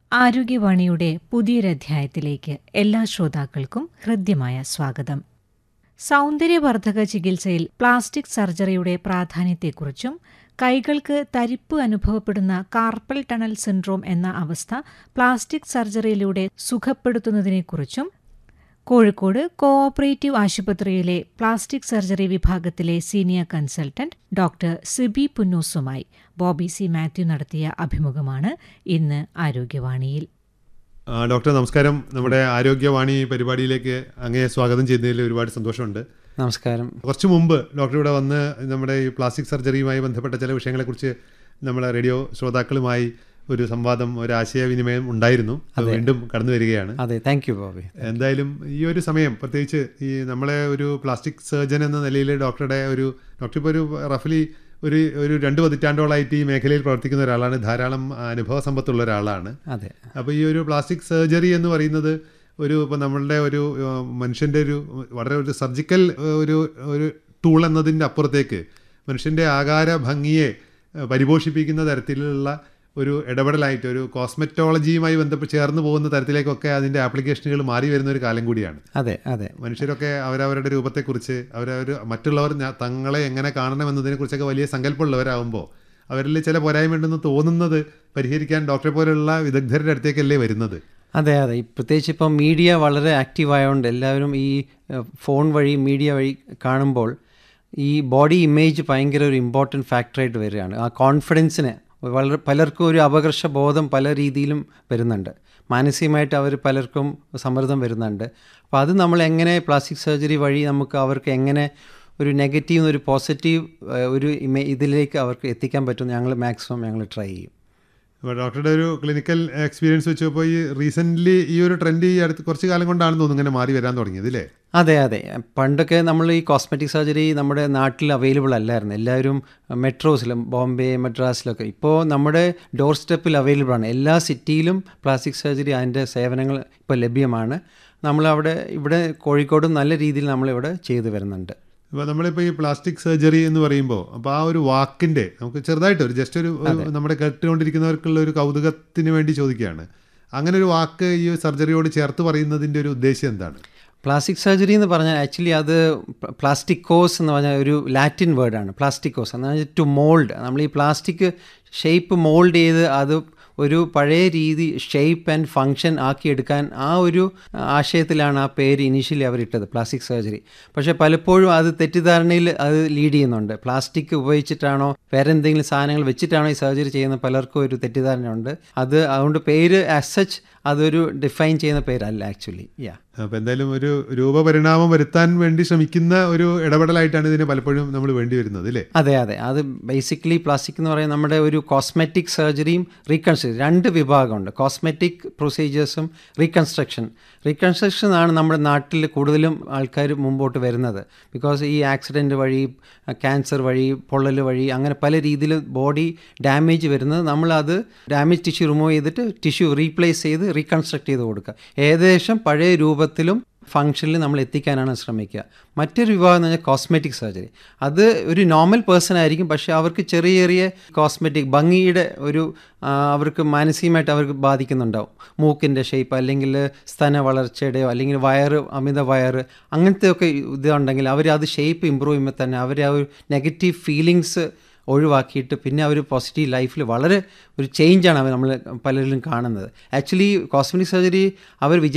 ആരോഗ്യവാണിയുടെ പുതിയൊരധ്യായത്തിലേക്ക് എല്ലാ ശ്രോതാക്കൾക്കും ഹൃദ്യമായ സ്വാഗതം സൗന്ദര്യവർദ്ധക ചികിത്സയിൽ പ്ലാസ്റ്റിക് സർജറിയുടെ പ്രാധാന്യത്തെക്കുറിച്ചും കൈകൾക്ക് തരിപ്പ് അനുഭവപ്പെടുന്ന കാർപ്പൽ ടണൽ സിൻഡ്രോം എന്ന അവസ്ഥ പ്ലാസ്റ്റിക് സർജറിയിലൂടെ സുഖപ്പെടുത്തുന്നതിനെക്കുറിച്ചും കോഴിക്കോട് കോഓപ്പറേറ്റീവ് ആശുപത്രിയിലെ പ്ലാസ്റ്റിക് സർജറി വിഭാഗത്തിലെ സീനിയർ കൺസൾട്ടന്റ് ഡോക്ടർ സിബി പുന്നൂസുമായി ബോബി സി മാത്യു നടത്തിയ അഭിമുഖമാണ് ഇന്ന് ആരോഗ്യവാണിയിൽ ആ, ഡോക്ടർ നമസ്കാരം നമ്മുടെ ആരോഗ്യവാണി പരിപാടിയിലേക്ക് അങ്ങേ സ്വാഗതം ചെയ്യുന്നതിൽ ഒരുപാട് സന്തോഷമുണ്ട് നമസ്കാരം കുറച്ച് മുമ്പ് ഡോക്ടർ ഇവിടെ വന്ന് നമ്മുടെ ഈ പ്ലാസ്റ്റിക് സർജറിയുമായി ബന്ധപ്പെട്ട ചില വിഷയങ്ങളെക്കുറിച്ച് നമ്മുടെ റേഡിയോ ശ്രോതാക്കളുമായി ഒരു സംവാദം ഒരു ആശയവിനിമയം ഉണ്ടായിരുന്നു അത് വീണ്ടും കടന്നു വരികയാണ് അതെ താങ്ക് യു ബോബി എന്തായാലും ഈ ഒരു സമയം പ്രത്യേകിച്ച് ഈ നമ്മളെ ഒരു പ്ലാസ്റ്റിക് സർജൻ എന്ന നിലയിൽ ഡോക്ടറുടെ ഒരു ഡോക്ടർ ഇപ്പോൾ ഒരു റഫലി ഒരു ഒരു രണ്ട് പതിറ്റാണ്ടോളായിട്ട് ഈ മേഖലയിൽ പ്രവർത്തിക്കുന്ന ഒരാളാണ് ധാരാളം അനുഭവ സമ്പത്തുള്ള ഒരാളാണ് അതെ അപ്പോൾ ഈ ഒരു പ്ലാസ്റ്റിക് സർജറി എന്ന് പറയുന്നത് ഒരു ഇപ്പോൾ നമ്മളുടെ ഒരു ഏഹ്, മനുഷ്യൻ്റെ ഒരു വളരെ ഒരു സർജിക്കൽ ഏഹ്, ഒരു ഒരു ടൂൾ എന്നതിൻ്റെ അപ്പുറത്തേക്ക് മനുഷ്യൻ്റെ ആകാര ഭംഗിയെ ഏഹ്, പരിപോഷിപ്പിക്കുന്ന തരത്തിലുള്ള ഒരു ഇടപെടലായിട്ട് ഒരു കോസ്മെറ്റോളജിയുമായി ബന്ധപ്പെട്ട് ചേർന്ന് പോകുന്ന തരത്തിലേക്കൊക്കെ അതിൻ്റെ ആപ്ലിക്കേഷനുകൾ മാറി വരുന്ന ഒരു കാലം കൂടിയാണ് അതെ അതെ മനുഷ്യരൊക്കെ അവരവരുടെ രൂപത്തെക്കുറിച്ച് അവരവർ മറ്റുള്ളവർ ഞാ- തങ്ങളെ എങ്ങനെ കാണണമെന്നതിനെക്കുറിച്ചൊക്കെ വലിയ സങ്കല്പമുള്ളവരാകുമ്പോൾ അവരിൽ ചില പോരായ്മയുണ്ടെന്ന് തോന്നുന്നത് പരിഹരിക്കാൻ ഡോക്ടറെ പോലെയുള്ള വിദഗ്ധരുടെ അടുത്തേക്കല്ലേ വരുന്നത് അതെ അതെ ഈ പ്രത്യേകിച്ച് ഇപ്പം മീഡിയ വളരെ ആക്റ്റീവ് ആയതുകൊണ്ട് എല്ലാവരും ഈ ഏഹ്, ഫോൺ വഴി മീഡിയ വഴി കാണുമ്പോൾ ഈ ബോഡി ഇമേജ് ഭയങ്കര ഒരു ഇമ്പോർട്ടൻറ്റ് ഫാക്ടറായിട്ട് വരികയാണ് ആ കോൺഫിഡൻസിന് വളരെ പലർക്കും ഒരു അപകർഷ ബോധം പല രീതിയിലും വരുന്നുണ്ട് മാനസികമായിട്ട് അവർ പലർക്കും സമ്മർദ്ദം വരുന്നുണ്ട് അപ്പോൾ അത് നമ്മൾ എങ്ങനെ പ്ലാസ്റ്റിക് സർജറി വഴി നമുക്ക് അവർക്ക് എങ്ങനെ ഒരു നെഗറ്റീവ് ഒരു പോസിറ്റീവ് ഒരു ഇമേ ഇതിലേക്ക് അവർക്ക് എത്തിക്കാൻ പറ്റും ഞങ്ങൾ മാക്സിമം ഞങ്ങൾ ട്രൈ ചെയ്യും അപ്പോൾ ഡോക്ടറുടെ ഒരു ക്ലിനിക്കൽ എക്സ്പീരിയൻസ് വെച്ച് നോക്കുമ്പോൾ ഈ റീസെൻ്റ്ലി ഈ ഒരു ട്രെൻഡ് ഈ അടുത്ത് കുറച്ച് കാലം കൊണ്ടാണെന്ന് തോന്നുന്നു ഇങ്ങനെ മാറി വരാൻ തുടങ്ങിയത് അല്ലേ അതെ അതെ പണ്ടൊക്കെ നമ്മൾ ഈ കോസ്മെറ്റിക് സർജറി നമ്മുടെ നാട്ടിൽ അവൈലബിൾ അല്ലായിരുന്നു എല്ലാവരും മെട്രോസിലും ബോംബെ മദ്രാസിലൊക്കെ ഇപ്പോൾ നമ്മുടെ ഡോർ സ്റ്റെപ്പിൽ അവൈലബിൾ ആണ് എല്ലാ സിറ്റിയിലും പ്ലാസ്റ്റിക് സർജറി അതിൻ്റെ സേവനങ്ങൾ ഇപ്പോൾ ലഭ്യമാണ് നമ്മളവിടെ ഇവിടെ കോഴിക്കോടും നല്ല രീതിയിൽ നമ്മളിവിടെ ചെയ്തു വരുന്നുണ്ട് ഇപ്പോൾ നമ്മളിപ്പോൾ ഈ പ്ലാസ്റ്റിക് സർജറി എന്ന് പറയുമ്പോൾ അപ്പോൾ ആ ഒരു വാക്കിൻ്റെ നമുക്ക് ചെറുതായിട്ട് ഒരു ജസ്റ്റ് ഒരു ഒരു നമ്മുടെ കേട്ടുകൊണ്ടിരിക്കുന്നവർക്കുള്ള ഒരു കൗതുകത്തിന് വേണ്ടി ചോദിക്കുകയാണ് അങ്ങനെ ഒരു വാക്ക് ഈ സർജറിയോട് ചേർത്ത് പറയുന്നതിൻ്റെ ഒരു ഉദ്ദേശം എന്താണ് പ്ലാസ്റ്റിക് സർജറി എന്ന് പറഞ്ഞാൽ ആക്ച്വലി അത് പ്ലാസ്റ്റിക്കോസ് എന്ന് പറഞ്ഞാൽ ഒരു ലാറ്റിൻ വേർഡാണ് പ്ലാസ്റ്റിക്കോസ് എന്ന് പറഞ്ഞാൽ ടു മോൾഡ് നമ്മൾ ഈ പ്ലാസ്റ്റിക് ഷേപ്പ് മോൾഡ് ചെയ്ത് അത് ഒരു പഴയ രീതി ഷേപ്പ് ആൻഡ് ഫങ്ഷൻ ആക്കിയെടുക്കാൻ ആ ഒരു ആശയത്തിലാണ് ആ പേര് ഇനീഷ്യലി അവരിട്ടത് പ്ലാസ്റ്റിക് സർജറി പക്ഷേ പലപ്പോഴും അത് തെറ്റിദ്ധാരണയിൽ അത് ലീഡ് ചെയ്യുന്നുണ്ട് പ്ലാസ്റ്റിക് ഉപയോഗിച്ചിട്ടാണോ വേറെ എന്തെങ്കിലും സാധനങ്ങൾ വെച്ചിട്ടാണോ ഈ സർജറി ചെയ്യുന്ന പലർക്കും ഒരു തെറ്റിദ്ധാരണയുണ്ട് അത് അതുകൊണ്ട് പേര് ആസ് സച്ച് അതൊരു ഡിഫൈൻ ചെയ്യുന്ന പേരല്ല ആക്ച്വലി യാ അപ്പോൾ എന്തായാലും ഒരു രൂപപരിണാമം വരുത്താൻ വേണ്ടി ശ്രമിക്കുന്ന ഒരു ഇടപെടലായിട്ടാണ് ഇതിന് പലപ്പോഴും നമ്മൾ വേണ്ടി വരുന്നത് അല്ലേ അതെ അതെ അത് ബേസിക്കലി പ്ലാസ്റ്റിക് എന്ന് പറയുന്നത് നമ്മുടെ ഒരു കോസ്മെറ്റിക് സർജറിയും റീകൺസ്ട്രക്ഷൻ രണ്ട് വിഭാഗമുണ്ട് കോസ്മെറ്റിക് പ്രൊസീജിയേഴ്സും റീകൺസ്ട്രക്ഷൻ റീകൺസ്ട്രക്ഷൻ ആണ് നമ്മുടെ നാട്ടിൽ കൂടുതലും ആൾക്കാർ മുമ്പോട്ട് വരുന്നത് ബിക്കോസ് ഈ ആക്സിഡൻറ്റ് വഴി ക്യാൻസർ വഴി പൊള്ളൽ വഴി അങ്ങനെ പല രീതിയിൽ ബോഡി ഡാമേജ് വരുന്നത് നമ്മളത് ഡാമേജ് ടിഷ്യൂ റിമൂവ് ചെയ്തിട്ട് ടിഷ്യൂ റീപ്ലേസ് ചെയ്ത് റീകൺസ്ട്രക്ട് ചെയ്ത് കൊടുക്കുക ഏകദേശം പഴയ രൂപത്തിലും ഫങ്ഷനിൽ നമ്മൾ എത്തിക്കാനാണ് ശ്രമിക്കുക മറ്റൊരു വിഭാഗം എന്ന് പറഞ്ഞാൽ കോസ്മെറ്റിക് സർജറി അത് ഒരു നോർമൽ പേഴ്സൺ ആയിരിക്കും പക്ഷേ അവർക്ക് ചെറിയ ചെറിയ കോസ്മെറ്റിക് ഭംഗിയുടെ ഒരു ആ, അവർക്ക് മാനസികമായിട്ട് അവർക്ക് ബാധിക്കുന്നുണ്ടാവും മൂക്കിൻ്റെ ഷേപ്പ് അല്ലെങ്കിൽ സ്തന വളർച്ചയുടെയോ അല്ലെങ്കിൽ വയറ് അമിത വയറ് അങ്ങനത്തെയൊക്കെ ഇതുണ്ടെങ്കിൽ അവർ അത് ഷേപ്പ് ഇമ്പ്രൂവ് ചെയ്യുമ്പോൾ തന്നെ അവർ ആ ഒരു നെഗറ്റീവ് ഫീലിങ്സ് ഒഴിവാക്കിയിട്ട് പിന്നെ അവർ പോസിറ്റീവ് ലൈഫിൽ വളരെ ഒരു ചേഞ്ചാണ് അവർ നമ്മൾ പലരിലും കാണുന്നത് ആക്ച്വലി കോസ്മെറ്റിക് സർജറി അവർ വിചാ